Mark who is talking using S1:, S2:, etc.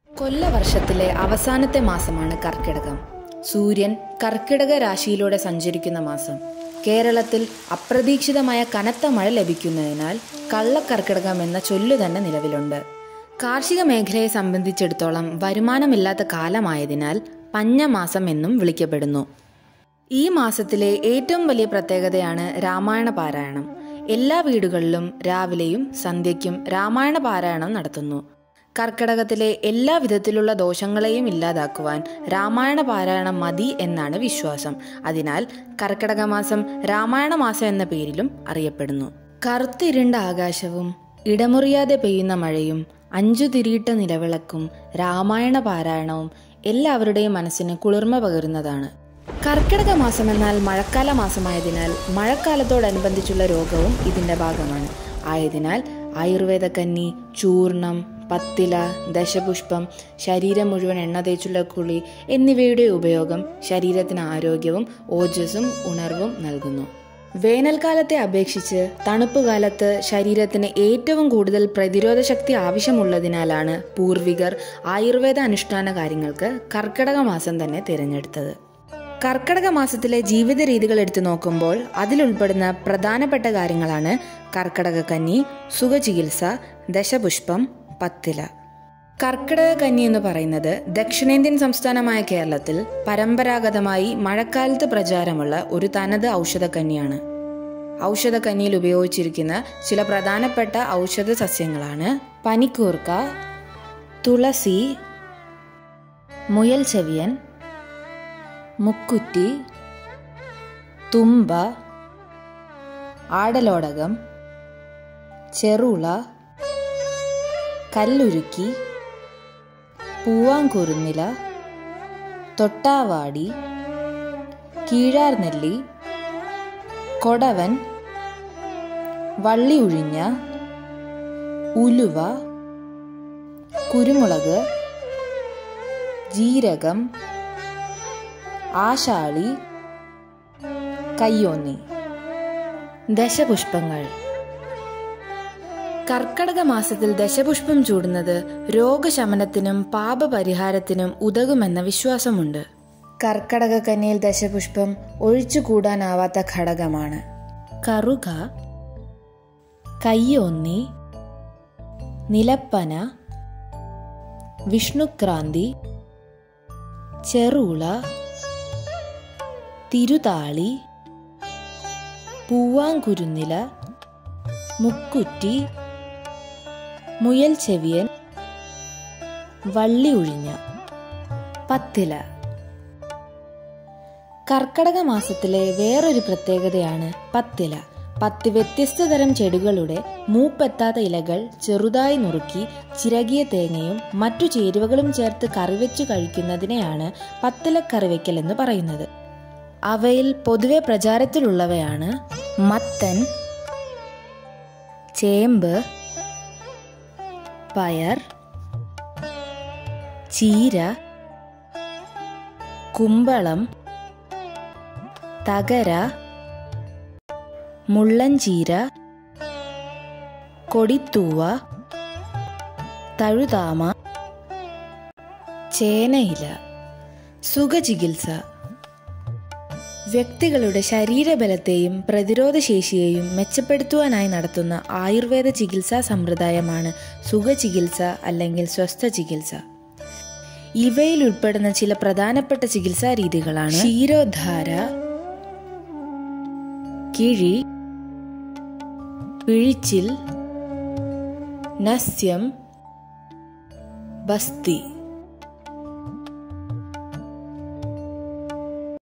S1: കൊല്ലവർഷത്തിലെ അവസാനത്തെ മാസമാണ് കർക്കിടകം സൂര്യൻ കർക്കിടക രാശിയിലൂടെ സഞ്ചരിക്കുന്ന മാസം കേരളത്തിൽ അപ്രതീക്ഷിതമായ കനത്ത മഴ ലഭിക്കുന്നതിനാൽ കള്ളക്കർക്കിടകം എന്ന ചൊല്ലു തന്നെ നിലവിലുണ്ട് കാർഷിക മേഖലയെ സംബന്ധിച്ചിടത്തോളം വരുമാനമില്ലാത്ത കാലമായതിനാൽ പഞ്ഞമാസം എന്നും വിളിക്കപ്പെടുന്നു ഈ മാസത്തിലെ ഏറ്റവും വലിയ പ്രത്യേകതയാണ് രാമായണ പാരായണം എല്ലാ വീടുകളിലും രാവിലെയും സന്ധ്യയ്ക്കും രാമായണ പാരായണം നടത്തുന്നു കർക്കിടകത്തിലെ എല്ലാ വിധത്തിലുള്ള ദോഷങ്ങളെയും ഇല്ലാതാക്കുവാൻ രാമായണ പാരായണം മതി എന്നാണ് വിശ്വാസം അതിനാൽ കർക്കിടക മാസം രാമായണ മാസം എന്ന പേരിലും അറിയപ്പെടുന്നു കറുത്തിരുണ്ട ആകാശവും ഇടമുറിയാതെ പെയ്യുന്ന മഴയും അഞ്ചു തിരിയിട്ട നിലവിളക്കും രാമായണ പാരായണവും എല്ലാവരുടെയും മനസ്സിന് കുളിർമ പകരുന്നതാണ് കർക്കിടക മാസം എന്നാൽ മഴക്കാല മാസമായതിനാൽ മഴക്കാലത്തോടനുബന്ധിച്ചുള്ള രോഗവും ഇതിന്റെ ഭാഗമാണ് ആയതിനാൽ ആയുർവേദ കന്നി ചൂർണം പത്തില ദശപുഷ്പം ശരീരം മുഴുവൻ എണ്ണ തേച്ചുള്ള കുളി എന്നിവയുടെ ഉപയോഗം ശരീരത്തിന് ആരോഗ്യവും ഓജസ്സും ഉണർവും നൽകുന്നു വേനൽക്കാലത്തെ അപേക്ഷിച്ച് തണുപ്പ് കാലത്ത് ശരീരത്തിന് ഏറ്റവും കൂടുതൽ പ്രതിരോധ ശക്തി ആവശ്യമുള്ളതിനാലാണ് പൂർവികർ ആയുർവേദ അനുഷ്ഠാന കാര്യങ്ങൾക്ക് കർക്കിടക മാസം തന്നെ തിരഞ്ഞെടുത്തത് കർക്കിടക മാസത്തിലെ ജീവിത രീതികൾ എടുത്തു നോക്കുമ്പോൾ അതിലുൾപ്പെടുന്ന പ്രധാനപ്പെട്ട കാര്യങ്ങളാണ് കർക്കിടക കന്നി സുഖചികിത്സ ദശപുഷ്പം പത്തില കർക്കിടക കന്നി എന്ന് പറയുന്നത് ദക്ഷിണേന്ത്യൻ സംസ്ഥാനമായ കേരളത്തിൽ പരമ്പരാഗതമായി മഴക്കാലത്ത് പ്രചാരമുള്ള ഒരു തനത് ഔഷധക്കന്നിയാണ് ഔഷധക്കന്നിയിൽ ഉപയോഗിച്ചിരിക്കുന്ന ചില പ്രധാനപ്പെട്ട ഔഷധ സസ്യങ്ങളാണ് പനിക്കൂർക്ക തുളസി മുയൽ ചെവിയൻ മുക്കുറ്റി തുമ്പ ആടലോടകം ചെറുള കല്ലുരുക്കി പൂവാങ്കുരുന്നില തൊട്ടാവാടി കീഴാർനെല്ലി കൊടവൻ വള്ളി ഉഴിഞ്ഞ ഉലുവ കുരുമുളക് ജീരകം ആശാളി കയ്യോന്നി ദശപുഷ്പങ്ങൾ കർക്കടക മാസത്തിൽ ദശപുഷ്പം ചൂടുന്നത് രോഗശമനത്തിനും പാപപരിഹാരത്തിനും ഉതകുമെന്ന വിശ്വാസമുണ്ട് കർക്കടക കന്നിയിൽ ദശപുഷ്പം ഒഴിച്ചുകൂടാനാവാത്ത ഘടകമാണ് കറുക കയ്യോന്നി നിലപ്പന വിഷ്ണുക്രാന്തി ചെറുള തിരുതാളി പൂവാങ്കുരുന്നില മുക്കുറ്റി മുയൽ ചെവിയൻ വള്ളി ഉഴിഞ്ഞ പത്തില കർക്കടക മാസത്തിലെ വേറൊരു പ്രത്യേകതയാണ് പത്തില പത്ത് വ്യത്യസ്ത തരം ചെടികളുടെ മൂപ്പെത്താത്ത ഇലകൾ ചെറുതായി നുറുക്കി ചിരകിയ തേങ്ങയും മറ്റു ചേരുവകളും ചേർത്ത് കറിവെച്ചു കഴിക്കുന്നതിനെയാണ് പത്തില കറിവെക്കൽ എന്ന് പറയുന്നത് അവയിൽ പൊതുവെ പ്രചാരത്തിലുള്ളവയാണ് മത്തൻ ചേമ്പ് പയർ ചീര കുമ്പളം തകര മുള്ളഞ്ചീര കൊടിത്തൂവ തഴുതാമ ചേനയില സുഖചികിത്സ വ്യക്തികളുടെ ശരീരബലത്തെയും പ്രതിരോധശേഷിയെയും മെച്ചപ്പെടുത്തുവാനായി നടത്തുന്ന ആയുർവേദ ചികിത്സാ സമ്പ്രദായമാണ് സുഖചികിത്സ അല്ലെങ്കിൽ സ്വസ്ഥ ചികിത്സ ഇവയിൽ ഉൾപ്പെടുന്ന ചില പ്രധാനപ്പെട്ട ചികിത്സാ രീതികളാണ് ക്ഷീരോദ്ധാര കിഴി പിഴിച്ചിൽ നസ്യം ബസ്തി